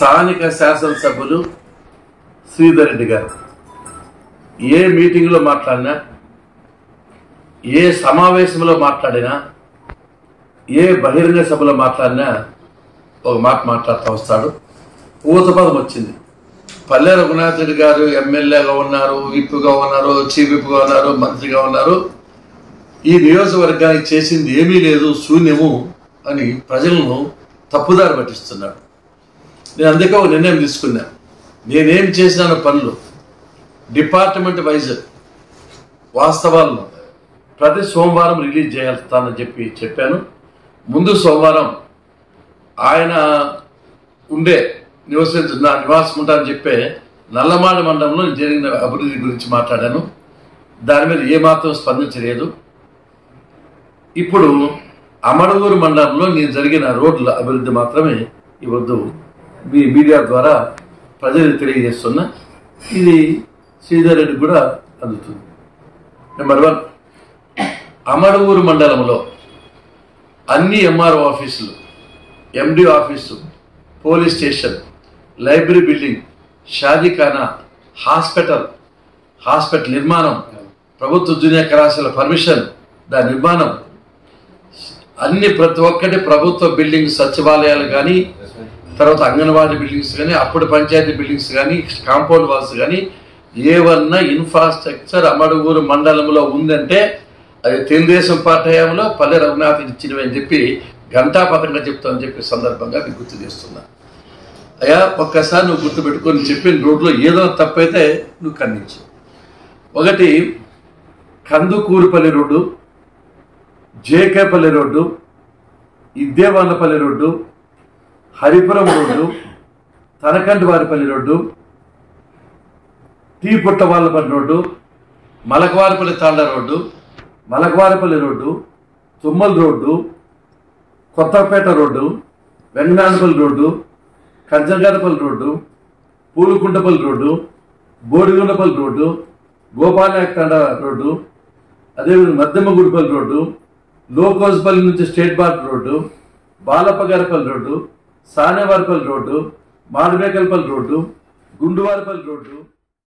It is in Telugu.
స్థానిక శాసనసభ్యులు శ్రీధర్ రెడ్డి గారు ఏ మీటింగ్లో మాట్లాడినా ఏ సమావేశంలో మాట్లాడినా ఏ బహిరంగ సభలో మాట్లాడినా ఒక మాట మాట్లాడుతూ వస్తాడు ఊతపదం వచ్చింది పల్లె రఘునాథ్ రెడ్డి గారు ఎమ్మెల్యేగా ఉన్నారు విప్పుగా ఉన్నారు చీఫ్ విప్పుగా ఉన్నారు మంత్రిగా ఉన్నారు ఈ నియోజకవర్గానికి చేసింది ఏమీ లేదు శూన్యము అని ప్రజలను తప్పుదారి పట్టిస్తున్నాడు నేను అందుకే ఒక నిర్ణయం తీసుకున్నా నేనేం చేసినాను పనులు డిపార్ట్మెంట్ వైజ్ వాస్తవాలను ప్రతి సోమవారం రిలీజ్ చేస్తానని చెప్పి చెప్పాను ముందు సోమవారం ఆయన ఉండే నివసించ నా నివాసం ఉంటానని చెప్పే నల్లమాడ మండలంలో జరిగిన అభివృద్ధి గురించి మాట్లాడాను దాని మీద ఏమాత్రం స్పందించలేదు ఇప్పుడు అమడగూరు మండలంలో నేను జరిగిన రోడ్ల అభివృద్ధి మాత్రమే ఇవద్దు మీ మీడియా ద్వారా ప్రజలకు తెలియజేస్తున్నా ఇది శ్రీధర్ రెడ్డి కూడా అందుతుంది నెంబర్ వన్ అమడగూరు మండలంలో అన్ని ఎంఆర్ఓ ఆఫీసులు MD office police station library building షాదీఖానా హాస్పిటల్ హాస్పిటల్ నిర్మాణం ప్రభుత్వ జూనియర్ కళాశాల పర్మిషన్ దాని నిర్మాణం అన్ని ప్రతి ఒక్కటి ప్రభుత్వ బిల్డింగ్ సచివాలయాలు కానీ తర్వాత అంగన్వాడీ బిల్డింగ్స్ కానీ అప్పుడు పంచాయతీ బిల్డింగ్స్ కానీ కాంపౌండ్ వాల్స్ కానీ ఏవన్నా ఇన్ఫ్రాస్ట్రక్చర్ అమడుగూరు మండలంలో ఉందంటే అది తెలుగుదేశం పార్టీ హయాంలో పల్లె రఘునాథ్ ఇచ్చినవి అని చెప్పి ఘంటాపథంగా చెప్తామని చెప్పి సందర్భంగా మీకు గుర్తు చేస్తున్నా అయ్యా ఒక్కసారి నువ్వు గుర్తుపెట్టుకొని చెప్పిన రోడ్లో ఏదో తప్పైతే నువ్వు ఖండించు ఒకటి Kandukurupalli road Jekepalli road Iddevallapalli road Haripuram road Tanakantivaripalli road T Puttavallapalli road Malakavaripalli Thanda road Malakavaripalli road Tummal road Kothapeta road Venganapalli road Kanchagarapalli road Pulukuntapalli road Bodigundapalli road Gopalathanda road అదేవిధంగా మద్దమ్మగుడిపల్లి రోడ్డు లోకోజ్పల్లి నుంచి state border road Balappagaripalli road Sanevaripalli road Madamekalpalli road Gunduvaripalli road